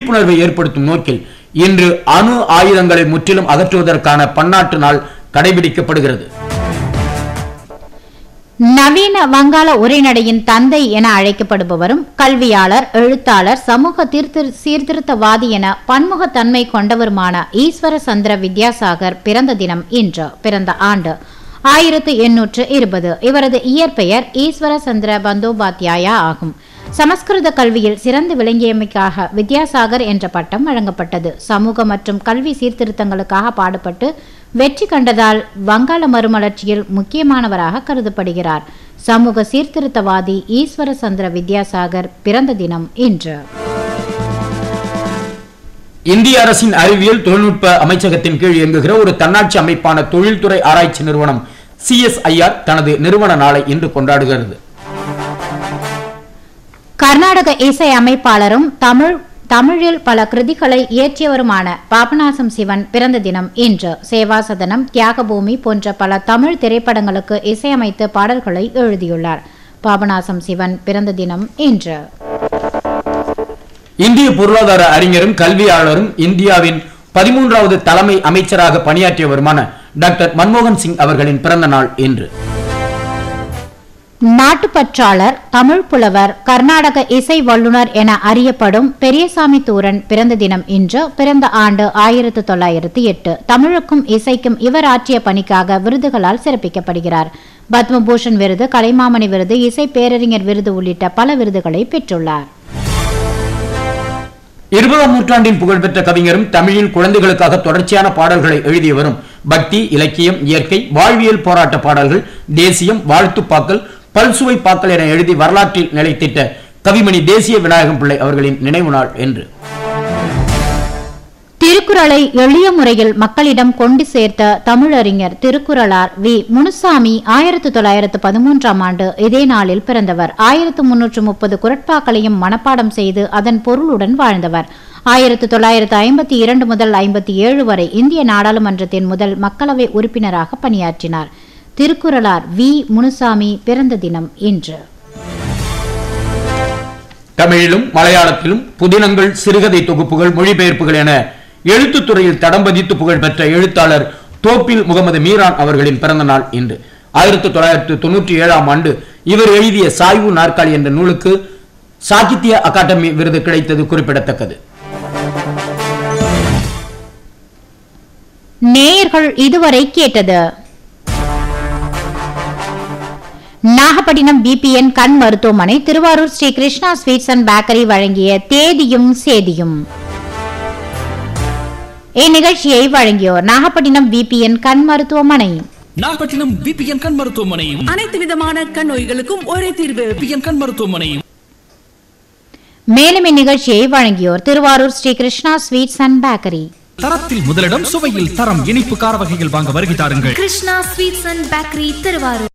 விழிப்புணர்வை ஏற்படுத்தும் நோக்கில் இன்று அணு ஆயுதங்களை முற்றிலும் அகற்றுவதற்கான பன்னாட்டு நாள் கடைபிடிக்கப்படுகிறது நவீன வங்காள உரைநடையின் தந்தை என அழைக்கப்படுபவரும் கல்வியாளர் எழுத்தாளர் சமூக தீர்த்திரு சீர்திருத்தவாதி என பன்முகத்தன்மை கொண்டவருமான ஈஸ்வர சந்திர வித்யாசாகர் பிறந்த தினம் இன்று பிறந்த ஆண்டு ஆயிரத்து எண்ணூற்று இருபது இவரது இயற்பெயர் ஈஸ்வர சந்திர பந்தோபாத்யாயா ஆகும் சமஸ்கிருத கல்வியில் சிறந்து விளங்கியமைக்காக வித்யாசாகர் என்ற பட்டம் வழங்கப்பட்டது சமூக மற்றும் கல்வி சீர்திருத்தங்களுக்காக பாடுபட்டு வெற்றி கண்டதால் வங்காள மறுமலர்ச்சியில் முக்கியமானவராக கருதப்படுகிறார் சமூக சீர்திருத்தவாதி ஈஸ்வர சந்திர வித்யாசாகர் பிறந்த தினம் இன்று இந்திய அரசின் அறிவியல் தொழில்நுட்ப அமைச்சகத்தின் கீழ் இயங்குகிற ஒரு தன்னாட்சி அமைப்பான தொழில்துறை ஆராய்ச்சி நிறுவனம் சிஎஸ்ஐஆர் தனது நிறுவன நாளை இன்று கொண்டாடுகிறது கர்நாடக இசை அமைப்பாளரும் தமிழ் தமிழில் பல கிருதிகளை இயற்றியவருமான பாபநாசம் சிவன் பிறந்த தினம் இன்று சேவாசதனம் தியாகபூமி போன்ற பல தமிழ் திரைப்படங்களுக்கு இசையமைத்து பாடல்களை எழுதியுள்ளார் பாபநாசம் சிவன் பிறந்த தினம் இன்று இந்திய பொருளாதார அறிஞரும் கல்வியாளரும் இந்தியாவின் பதிமூன்றாவது தலைமை அமைச்சராக பணியாற்றியவருமான டாக்டர் மன்மோகன் சிங் அவர்களின் பிறந்த நாள் இன்று நாட்டுப்பற்றாளர் தமிழ் புலவர் கர்நாடக இசை வல்லுனர் என அறியப்படும் பெரியசாமி தூரன் பிறந்த தினம் இன்று பிறந்த ஆண்டு ஆயிரத்து தொள்ளாயிரத்து எட்டு தமிழுக்கும் இசைக்கும் இவர் ஆற்றிய பணிக்காக விருதுகளால் சிறப்பிக்கப்படுகிறார் பத்மபூஷன் விருது கலைமாமணி விருது இசை பேரறிஞர் விருது உள்ளிட்ட பல விருதுகளை பெற்றுள்ளார் இருபதாம் நூற்றாண்டின் புகழ்பெற்ற கவிஞரும் தமிழில் குழந்தைகளுக்காக தொடர்ச்சியான பாடல்களை எழுதியவரும் பக்தி இலக்கியம் இயற்கை வாழ்வியல் போராட்ட பாடல்கள் தேசியம் வாழ்த்துப்பாக்கள் பல்சுவை பாக்கள் என எழுதி வரலாற்றில் நிலைத்திட்ட கவிமணி தேசிய விநாயகம் பிள்ளை அவர்களின் நினைவு நாள் என்று திருக்குறளை எளிய முறையில் மக்களிடம் கொண்டு சேர்த்த தமிழறிஞர் திருக்குறளார் வி முனுசாமி ஆயிரத்து தொள்ளாயிரத்து பதிமூன்றாம் ஆண்டு இதே நாளில் பிறந்தவர் ஆயிரத்து முன்னூற்று முப்பது குரட்பாக்களையும் மனப்பாடம் செய்து அதன் பொருளுடன் வாழ்ந்தவர் ஆயிரத்து தொள்ளாயிரத்து ஐம்பத்தி இரண்டு முதல் ஐம்பத்தி ஏழு வரை இந்திய நாடாளுமன்றத்தின் முதல் மக்களவை உறுப்பினராக பணியாற்றினார் திருக்குறளார் வி முனுசாமி பிறந்த தினம் இன்று தமிழிலும் மலையாளத்திலும் புதினங்கள் சிறுகதை தொகுப்புகள் மொழிபெயர்ப்புகள் என எழுத்துத் துறையில் தடம் பதித்து புகழ்பெற்ற எழுத்தாளர் தோப்பில் முகமது மீரான் அவர்களின் பிறந்த நாள் இன்று ஆயிரத்தி தொள்ளாயிரத்தி தொண்ணூற்றி ஏழாம் ஆண்டு இவர் எழுதிய சாய்வு நாற்காலி என்ற நூலுக்கு சாகித்ய அகாடமி விருது கிடைத்தது குறிப்பிடத்தக்கது நேயர்கள் இதுவரை கேட்டது நாகப்பட்டினம் பிபிஎன் கண் மருத்துவமனை Thiruvarur Sri Krishna sweets and bakery வழங்கிய தேதியும் சேதியும் இந்நிகழ்ச்சியை வழங்கியோர் நாகப்பட்டினம் பிபிஎன் கண் மருத்துவமனை நாகப்பட்டினம் பிபிஎன் கண் மருத்துவமனை அனைத்து விதமான கண் நோய்களுக்கும் ஒரே தீர்வு பிபிஎன் கண் மருத்துவமனை மேலும் இந்நிகழ்ச்சியை வழங்கியோர் Thiruvarur Sri Krishna sweets and bakery தரத்தில் முதலிடம் சுவையில் தரம் இனிப்பு கார வகைகள் வாங்க வருகை தாருங்கள் Krishna sweets and bakery Thiruvarur